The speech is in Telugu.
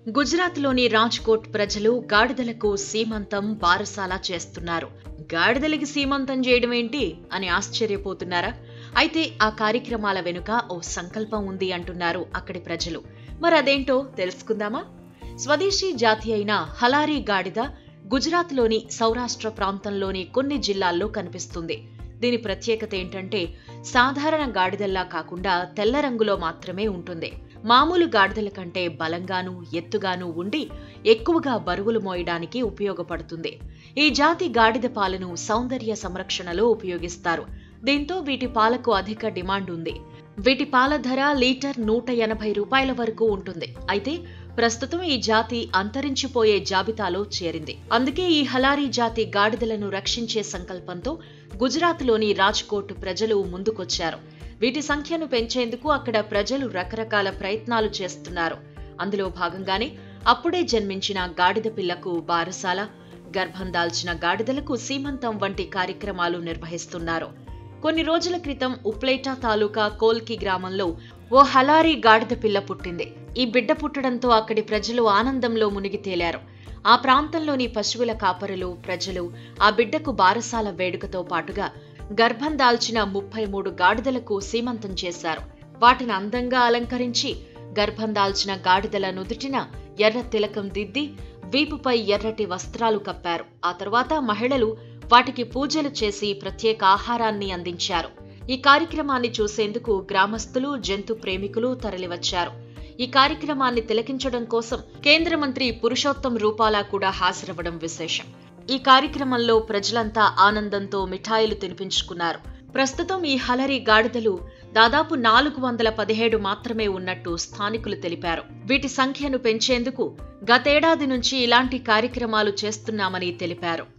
గుజరాత్లోని రాజ్కోట్ ప్రజలు గాడిదలకు సీమంతం బారసాల చేస్తున్నారు గాడిదలకి సీమంతం చేయడం ఏంటి అని ఆశ్చర్యపోతున్నారా అయితే ఆ కార్యక్రమాల వెనుక ఓ సంకల్పం ఉంది అంటున్నారు అక్కడి ప్రజలు మరి అదేంటో తెలుసుకుందామా స్వదేశీ జాతి అయిన హలారీ గాడిద గుజరాత్లోని సౌరాష్ట్ర ప్రాంతంలోని కొన్ని జిల్లాల్లో కనిపిస్తుంది దీని ప్రత్యేకత ఏంటంటే సాధారణ గాడిదల్లా కాకుండా తెల్ల రంగులో మాత్రమే ఉంటుంది మామూలు గాడిదల కంటే బలంగాను ఎత్తుగాను ఉండి ఎక్కువగా బరువులు మోయడానికి ఉపయోగపడుతుంది ఈ జాతి గాడిద పాలను సౌందర్య సంరక్షణలో ఉపయోగిస్తారు దీంతో వీటి పాలకు అధిక డిమాండ్ ఉంది వీటి పాల ధర లీటర్ నూట ఎనభై రూపాయల వరకు ఉంటుంది అయితే ప్రస్తుతం ఈ జాతి అంతరించిపోయే జాబితాలో చేరింది అందుకే ఈ హలారీ జాతి గాడిదలను రక్షించే సంకల్పంతో గుజరాత్లోని రాజ్కోట్ ప్రజలు ముందుకొచ్చారు వీటి సంఖ్యను పెంచేందుకు అక్కడ ప్రజలు రకరకాల ప్రయత్నాలు చేస్తున్నారు అందులో భాగంగానే అప్పుడే జన్మించిన గాడిద పిల్లకు బారసాల గర్భం దాల్చిన గాడిదలకు సీమంతం వంటి కార్యక్రమాలు నిర్వహిస్తున్నారు కొన్ని రోజుల క్రితం ఉప్లేటా తాలూకా కోల్కి గ్రామంలో ఓ హలారీ గాడిద పిల్ల పుట్టింది ఈ బిడ్డ పుట్టడంతో అక్కడి ప్రజలు ఆనందంలో మునిగి తేలారు ఆ ప్రాంతంలోని పశువుల కాపరులు ప్రజలు ఆ బిడ్డకు బారసాల వేడుకతో పాటుగా గర్భం దాల్చిన ముప్పై మూడు గాడిదలకు సీమంతం చేశారు వాటిని అందంగా అలంకరించి గర్భం దాల్చిన గాడిదల నుదుటిన ఎర్ర తిలకం దిద్ది వీపుపై ఎర్రటి వస్త్రాలు కప్పారు ఆ తర్వాత మహిళలు వాటికి పూజలు చేసి ప్రత్యేక ఆహారాన్ని అందించారు ఈ కార్యక్రమాన్ని చూసేందుకు గ్రామస్తులు జంతు ప్రేమికులు తరలివచ్చారు ఈ కార్యక్రమాన్ని తిలకించడం కోసం కేంద్ర మంత్రి పురుషోత్తం రూపాలా కూడా హాజరవ్వడం విశేషం ఈ కార్యక్రమంలో ప్రజలంతా ఆనందంతో మిఠాయిలు తినిపించుకున్నారు ప్రస్తుతం ఈ హలరి గాడిదలు దాదాపు నాలుగు వందల పదిహేడు మాత్రమే ఉన్నట్టు స్థానికులు తెలిపారు వీటి సంఖ్యను పెంచేందుకు గతేడాది నుంచి ఇలాంటి కార్యక్రమాలు చేస్తున్నామని తెలిపారు